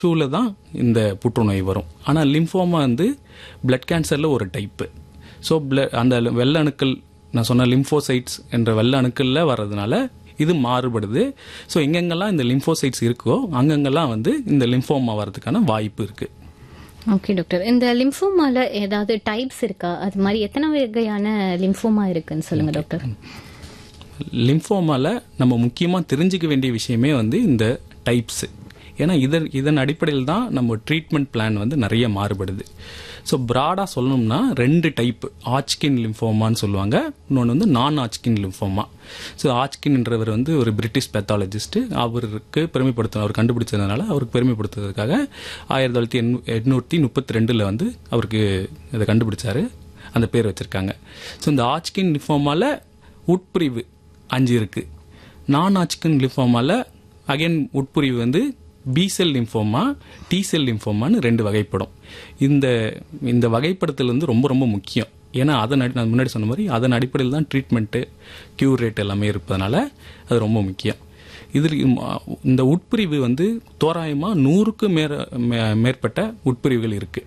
டூவில் தான் இந்த புற்றுநோய் வரும் ஆனால் லிம்ஃபோமா வந்து பிளட் கேன்சரில் ஒரு டைப்பு ஸோ அந்த வெள்ளை அணுக்கள் நான் சொன்ன லிம்ஃபோசைட்ஸ் என்ற வெள்ளை அணுக்களில் வர்றதுனால இது மாறுபடுது ஸோ எங்கெங்கெல்லாம் இந்த லிம்ஃபோசைட்ஸ் இருக்கோ அங்கங்கெல்லாம் வந்து இந்த லிம்ஃபோமா வர்றதுக்கான வாய்ப்பு இருக்குது ஓகே டாக்டர் இந்த லிம்ஃபோமால ஏதாவது டைப்ஸ் இருக்கா அது மாதிரி எத்தனை வகையான லிம்ஃபோமா இருக்குன்னு சொல்லுங்க டாக்டர் லிம்ஃபோமால நம்ம முக்கியமாக தெரிஞ்சுக்க வேண்டிய விஷயமே வந்து இந்த டைப்ஸ் ஏன்னா இதன் இதன் அடிப்படையில் தான் நம்ம ட்ரீட்மெண்ட் பிளான் வந்து நிறைய மாறுபடுது ஸோ ப்ராடாக சொல்லணும்னா ரெண்டு டைப் ஆச்கின் லிம்ஃபோமான்னு சொல்லுவாங்க இன்னொன்று வந்து நான் ஆச்கின் லிம்ஃபோமா ஸோ ஆச்கின்ன்றவர் வந்து ஒரு பிரிட்டிஷ் பேத்தாலஜிஸ்ட் அவருக்கு பெருமைப்படுத்த அவர் கண்டுபிடிச்சதுனால அவருக்கு பெருமைப்படுத்துறதுக்காக ஆயிரத்தி தொள்ளாயிரத்தி எண்ணூ எட்நூற்றி முப்பத்தி ரெண்டில் வந்து அவருக்கு இதை கண்டுபிடிச்சாரு அந்த பேர் வச்சிருக்காங்க ஸோ இந்த ஆச்கின் லிம்ஃபோமால உட்பிரிவு அஞ்சு இருக்கு நான் ஆச்கின் லிம்ஃபோமால அகைன் உட்பிரிவு வந்து B cell lymphoma T cell லிம்ஃபோமான்னு ரெண்டு வகைப்படும் இந்த இந்த வகைப்படுத்தல் வந்து ரொம்ப ரொம்ப முக்கியம் ஏன்னா அதன் அடி- நான் முன்னாடி சொன்ன மாதிரி அதன் அடிப்படையில் தான் ட்ரீட்மெண்ட்டு க்யூர் ரேட் எல்லாமே இருப்பதனால அது ரொம்ப முக்கியம் இதில் இம்- இந்த உட்பிரிவு வந்து தோராயமாக நூறுக்கு மேற மே- மேற்பட்ட உட்பிரிவுகள் இருக்குது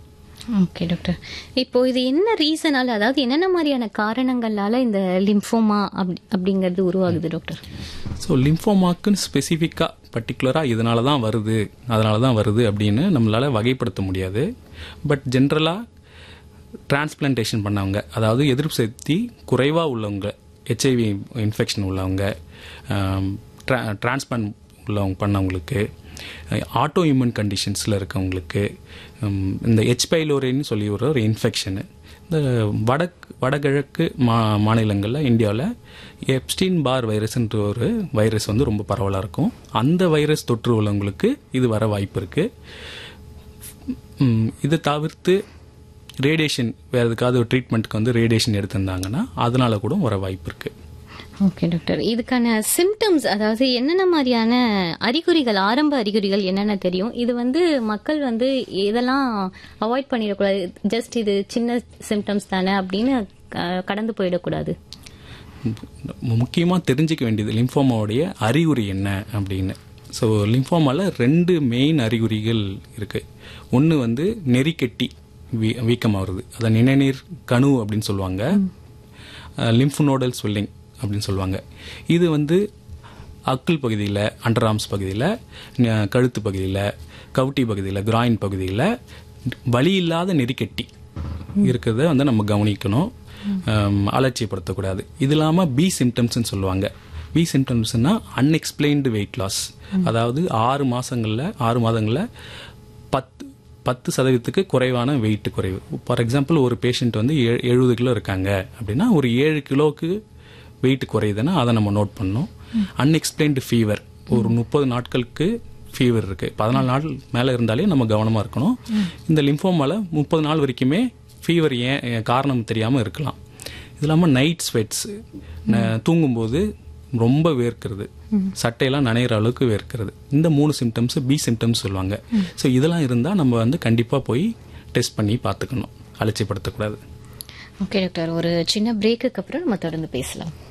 ஓகே டாக்டர் இப்போ இது என்ன ரீசனால அதாவது என்னென்ன மாதிரியான காரணங்களால இந்த லிம்ஃபோமா அப்படி அப்படிங்கிறது உருவாகுது டாக்டர் ஸோ லிம்ஃபோமாக்குன்னு ஸ்பெசிஃபிக்காக பர்டிகுலராக இதனால தான் வருது அதனால தான் வருது அப்படின்னு நம்மளால் வகைப்படுத்த முடியாது பட் ஜென்ரலாக டிரான்ஸ்பிளான்டேஷன் பண்ணவங்க அதாவது எதிர்ப்பு சக்தி குறைவாக உள்ளவங்க ஹெச்ஐவி இன்ஃபெக்ஷன் உள்ளவங்க டிரான்ஸ்பிளான்ட் உள்ளவங்க பண்ணவங்களுக்கு ஆட்டோ இம்யூன் கண்டிஷன்ஸில் இருக்கவங்களுக்கு ஹம், இந்த ஹெச் பைலோரின்னு சொல்லி ஒரு ஒரு இன்ஃபெக்ஷனு இந்த வடக் வடகிழக்கு மா மாநிலங்களில் இந்தியாவில் எப்ஸ்டீன் பார் வைரஸ்ன்ற ஒரு வைரஸ் வந்து ரொம்ப பரவலாக இருக்கும் அந்த வைரஸ் தொற்று உள்ளவங்களுக்கு இது வர வாய்ப்பு இருக்குது இதை தவிர்த்து ரேடியேஷன் வேறு எதுக்காவது ஒரு ட்ரீட்மெண்ட்டுக்கு வந்து ரேடியேஷன் எடுத்திருந்தாங்கன்னா அதனால கூட வர வாய்ப்பு இருக்குது ஓகே டாக்டர் இதுக்கான சிம்டம்ஸ் அதாவது என்னென்ன மாதிரியான அறிகுறிகள் ஆரம்ப அறிகுறிகள் என்னென்ன தெரியும் இது வந்து மக்கள் வந்து இதெல்லாம் அவாய்ட் பண்ணிடக்கூடாது ஜஸ்ட் இது சின்ன சிம்டம்ஸ் தானே அப்படின்னு க- கடந்து போயிடக்கூடாது முக்கியமாக தெரிஞ்சுக்க வேண்டியது லிம்ஃபோமாவுடைய அறிகுறி என்ன அப்படின்னு ஸோ லிம்ஃபோமாவில் ரெண்டு மெயின் அறிகுறிகள் இருக்குது ஒன்று வந்து நெறிக்கட்டி வீ வீக்கம் வருது அதை நிணநீர் கணு அப்படின்னு சொல்லுவாங்க லிம்ஃப் நோடல் ஸ்வெல்லிங் அப்படின்னு சொல்லுவாங்க இது வந்து அக்கிள் பகுதியில் அண்டர் ஆர்ம்ஸ் பகுதியில் கழுத்து பகுதியில் கவுட்டி பகுதியில் கிராயின் பகுதியில் வலி இல்லாத நெறிக்கட்டி இருக்கிறத வந்து நம்ம கவனிக்கணும் ஹம், அலட்சியப்படுத்தக்கூடாது இது இல்லாமல் பி சிம்டம்ஸ்னு சொல்லுவாங்க பி சிம்டம்ஸ்னா அன்எக்ஸ்பிளைன்டு வெயிட் லாஸ் அதாவது ஆறு மாசங்கள்ல ஆறு மாதங்களில் பத்து பத்து சதவீதத்துக்கு குறைவான வெயிட் குறைவு ஃபார் எக்ஸாம்பிள் ஒரு பேஷண்ட் வந்து ஏ- எழுபது கிலோ இருக்காங்க அப்படின்னா ஒரு ஏழு கிலோவுக்கு வெயிட் குறையுதுன்னா அதை நம்ம நோட் பண்ணணும் அன்எக்ஸ்பிளைன்டு ஃபீவர் ஒரு முப்பது நாட்களுக்கு ஃபீவர் இருக்கு பதினாலு நாள் மேலே இருந்தாலே நம்ம கவனமா இருக்கணும் இந்த லிம்போமால முப்பது நாள் வரைக்குமே ஃபீவர் ஏன் ஏன் காரணம் தெரியாம இருக்கலாம் இது இல்லாமல் நைட் ஸ்வெட்ஸ் தூங்கும்போது ரொம்ப வேர்க்கிறது சட்டையெல்லாம் நனையிற அளவுக்கு வேர்க்கிறது இந்த மூணு சிம்டம்ஸ் பி சிம்டம்ஸ் சொல்லுவாங்க ஸோ இதெல்லாம் இருந்தால் நம்ம வந்து கண்டிப்பாக போய் டெஸ்ட் பண்ணி பார்த்துக்கணும் அலட்சியப்படுத்தக்கூடாது ஓகே டாக்டர் ஒரு சின்ன பிரேக்குக்கு அப்புறம் நம்ம தொடர்ந்து பேசலாம்